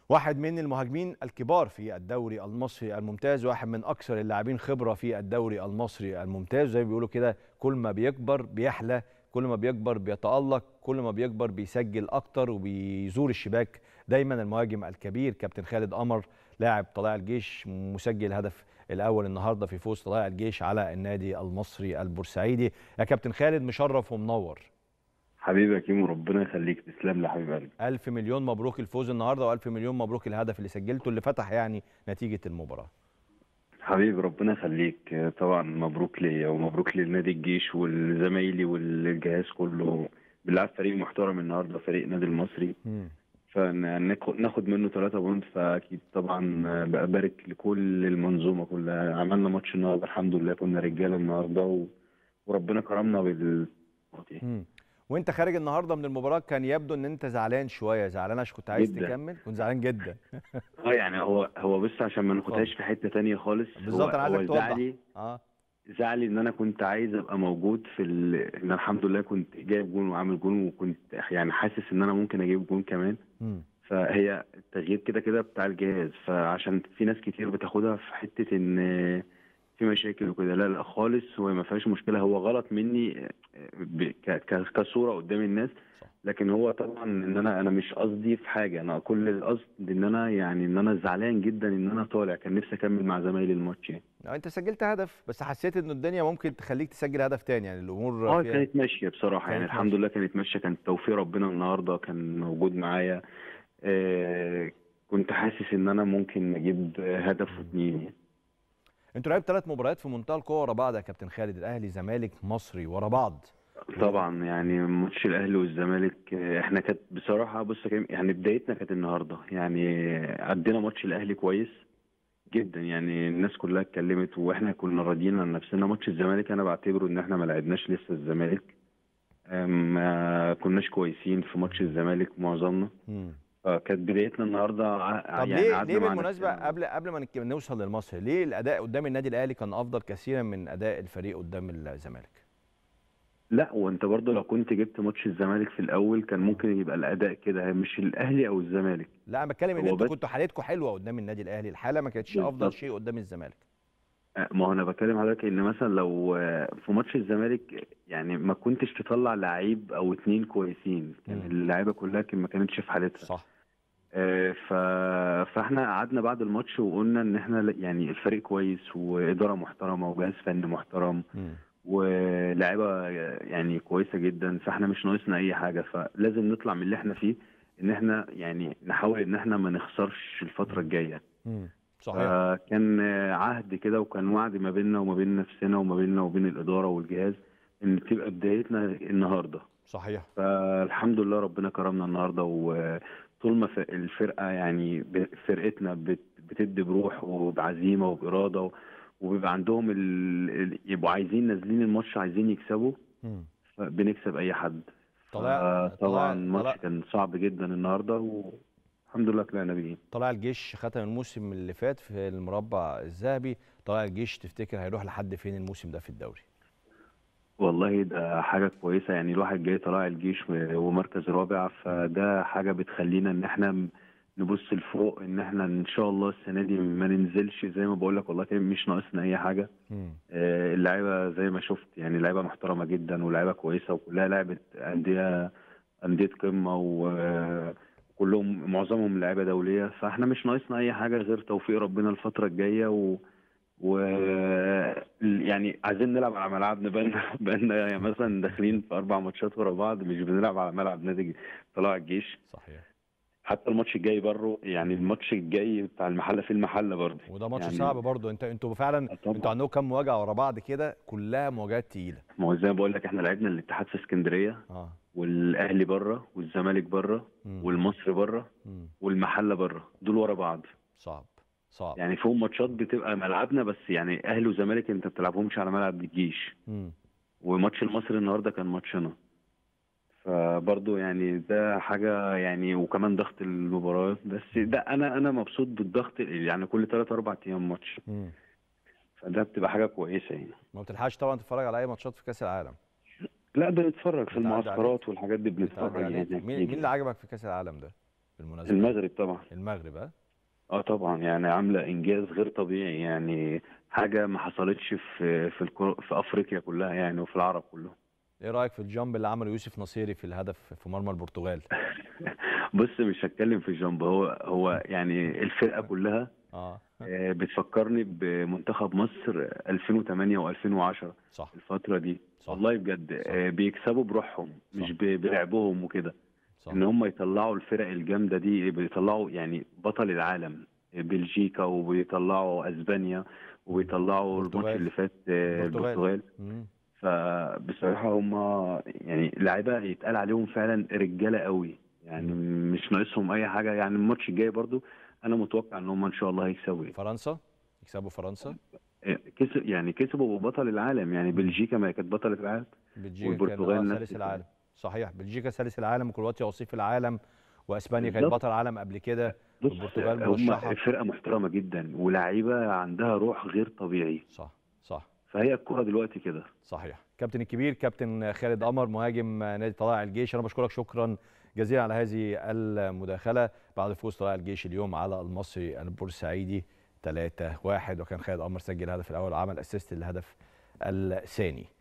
واحد من المهاجمين الكبار في الدوري المصري الممتاز واحد من اكثر اللاعبين خبره في الدوري المصري الممتاز زي ما بيقولوا كده كل ما بيكبر بيحلى كل ما بيكبر بيتالق كل ما بيكبر بيسجل اكتر وبيزور الشباك دايما المهاجم الكبير كابتن خالد قمر لاعب طلائع الجيش مسجل الهدف الاول النهارده في فوز طلائع الجيش على النادي المصري البورسعيدي يا كابتن خالد مشرف ومنور حبيبي يا كيمو ربنا يخليك تسلم لي حبيب قلبي ألف مليون مبروك الفوز النهارده وألف مليون مبروك الهدف اللي سجلته اللي فتح يعني نتيجة المباراة حبيبي ربنا يخليك طبعا مبروك ليا ومبروك لنادي الجيش والزمايلي والجهاز كله بنلعب فريق محترم النهارده فريق نادي المصري مم. فناخد منه ثلاثة بونت فاكيد طبعا ببارك لكل المنظومه كلها عملنا ماتش النهارده الحمد لله كنا رجاله النهارده و... وربنا كرمنا بال مم. وانت خارج النهارده من المباراه كان يبدو ان انت زعلان شويه زعلان عشان كنت عايز جداً. تكمل كنت زعلان جدا اه يعني هو هو بس عشان ما ناخدهاش في حته تانية خالص بالظبط هو- انا عايزك هو توضح زعلي اه زعلي ان انا كنت عايز ابقى موجود في ال... ان الحمد لله كنت جايب جون وعامل جون وكنت يعني حاسس ان انا ممكن اجيب جون كمان مم. فهي التغيير كده كده بتاع الجهاز فعشان في ناس كتير بتاخدها في حته ان في مشاكل وكده لا لا خالص هو ما فيهاش مشكله هو غلط مني ب... ك... ك... كصوره قدام الناس صح. لكن هو طبعا ان انا انا مش قصدي في حاجه انا كل القصد ان انا يعني ان انا زعلان جدا ان انا طالع كان نفسي اكمل مع زمايلي الماتش يعني آه، انت سجلت هدف بس حسيت ان الدنيا ممكن تخليك تسجل هدف تاني يعني الامور اه فيها كانت ماشيه بصراحه يعني كانت الحمد ماشية. لله كانت ماشيه كان توفيق ربنا النهارده كان موجود معايا آه كنت حاسس ان انا ممكن اجيب هدف واثنين يعني. انتوا لعبت ثلاث مباريات في منتهى القوه ورا بعض يا كابتن خالد الاهلي زمالك مصري ورا بعض طبعا يعني ماتش الاهلي والزمالك آه، احنا كانت بصراحه بص يا كريم يعني بدايتنا كانت النهارده يعني عدينا ماتش الاهلي كويس جدا يعني الناس كلها اتكلمت واحنا كنا راضيين عن نفسنا ماتش الزمالك انا بعتبره ان احنا ما لعبناش لسه الزمالك آه، ما كناش كويسين في ماتش الزمالك معظمنا مم. فكانت بدايتنا النهارده ع- طب يعني ليه قعدنا ليه مع بالمناسبه نفسنا. قبل قبل ما نك- نوصل للمصري ليه الاداء قدام النادي الاهلي كان افضل كثيرا من اداء الفريق قدام الزمالك لا وانت برضه لو كنت جبت ماتش الزمالك في الاول كان ممكن يبقى الاداء كده مش الاهلي او الزمالك لا انا بتكلم ان هو انتوا بس- كنتوا حالتكم حلوه قدام النادي الاهلي الحاله ما كانتش افضل بالظبط. شيء قدام الزمالك آه، ما هو انا بكلم حضرتك ان مثلا لو آه، في ماتش الزمالك يعني ما كنتش تطلع لعيب او اتنين كويسين كان مم. اللعيبه كلها كان ما كانتش في حالتها صح آه، ف... فاحنا قعدنا بعد الماتش وقلنا ان احنا لا- يعني الفريق كويس واداره محترمه وجهاز فني محترم مم. ولاعيبه يعني كويسه جدا فاحنا مش ناقصنا اي حاجه فلازم نطلع من اللي احنا فيه ان احنا يعني نحاول ان احنا ما نخسرش الفتره الجايه مم. صحيح فكان عهد كده وكان وعد ما بيننا وما بين نفسنا وما بيننا وبين الاداره والجهاز ان تبقى بدايتنا النهارده صحيح فالحمد لله ربنا كرمنا النهارده وطول ما ف- الفرقه يعني ب- فرقتنا بت- بتدي بروح وبعزيمه وباراده و- وبيبقى عندهم ال... ال- يبقوا عايزين نازلين الماتش عايزين يكسبوا مم. بنكسب اي حد طلع- طبعا طلع- الماتش طلع- كان صعب جدا النهارده والحمد لله طلعنا بيه طلع الجيش ختم الموسم اللي فات في المربع الذهبي طلع الجيش تفتكر هيروح لحد فين الموسم ده في الدوري والله ده حاجة كويسة يعني الواحد جاي طلائع الجيش و- ومركز رابع فده حاجة بتخلينا ان احنا م- نبص لفوق ان احنا ان شاء الله السنة دي ما ننزلش زي ما بقول لك والله كان مش ناقصنا اي حاجة مم. آه، اللعيبة زي ما شفت يعني لعيبة محترمة جدا ولاعيبة كويسة وكلها لعبة أندية أندية قمة وكلهم معظمهم لعيبة دولية فاحنا مش ناقصنا أي حاجة غير توفيق ربنا الفترة الجاية و و يعني عايزين نلعب على ملعبنا بقالنا بقالنا يعني مثلا داخلين في أربع ماتشات ورا بعض مش بنلعب على ملعب نادي طلائع الجيش صحيح حتى الماتش الجاي بره يعني الماتش الجاي بتاع المحلة في المحلة برضه وده ماتش يعني- صعب برضو انت انتوا فعلا طبعاً. انتوا عندكم كام مواجهه ورا بعض كده كلها مواجهات تقيله ما هو زي ما بقول لك احنا لعبنا الاتحاد في اسكندرية اه والاهلي بره والزمالك بره مم. والمصري بره مم. والمحله بره دول ورا بعض صعب صعب يعني فيهم ماتشات بتبقى ملعبنا بس يعني اهلي وزمالك انت ما بتلعبهمش على ملعب الجيش مم. وماتش المصري النهارده كان ماتشنا فبرضه يعني ده حاجه يعني وكمان ضغط المباريات بس ده انا انا مبسوط بالضغط يعني كل 3 4 ايام ماتش مم. فده بتبقى حاجه كويسه يعني ما بتلحقش طبعا تتفرج على اي ماتشات في كاس العالم لا بنتفرج في بتعدي المعسكرات والحاجات دي بتعدي بنتفرج عليك. يعني مين مين اللي عجبك في كاس العالم ده بالمناسبه المغرب طبعا المغرب ها اه طبعا يعني عامله انجاز غير طبيعي يعني حاجه ما حصلتش في في الكرة في افريقيا كلها يعني وفي العرب كلهم ايه رايك في الجامب اللي عمله يوسف نصيري في الهدف في مرمى البرتغال بص مش هتكلم في الجنب هو هو يعني الفرقه كلها اه آه، بتفكرني بمنتخب مصر 2008 و2010 صح الفتره دي صح والله بجد صح. آه، بيكسبوا بروحهم مش صح. ب- بلعبهم وكده صح ان هم يطلعوا الفرق الجامده دي بيطلعوا يعني بطل العالم بلجيكا وبيطلعوا اسبانيا وبيطلعوا الماتش البرتغال. اللي فات آه، البرتغال. البرتغال مم. فبصراحه هم يعني لعيبه يتقال عليهم فعلا رجاله قوي يعني مش ناقصهم اي حاجه يعني الماتش الجاي برضو انا متوقع ان هم ان شاء الله هيكسبوا فرنسا يكسبوا فرنسا كسب يعني كسبوا بطل العالم يعني بلجيكا ما هي كانت بطله العالم بلجيكا والبرتغال كان آه نفس ثالث الكلام. العالم صحيح بلجيكا ثالث العالم وكرواتيا وصيف العالم واسبانيا كانت بالظبط. بطل عالم قبل كده بص البرتغال هم مرشحة. فرقه محترمه جدا ولاعيبه عندها روح غير طبيعي صح صح فهي الكوره دلوقتي كده صحيح كابتن الكبير كابتن خالد قمر مهاجم نادي طلائع الجيش انا بشكرك شكرا جزيلا على هذه المداخله بعد فوز طلائع الجيش اليوم على المصري البورسعيدي 3-1 وكان خالد قمر سجل الهدف الاول وعمل اسيست للهدف الثاني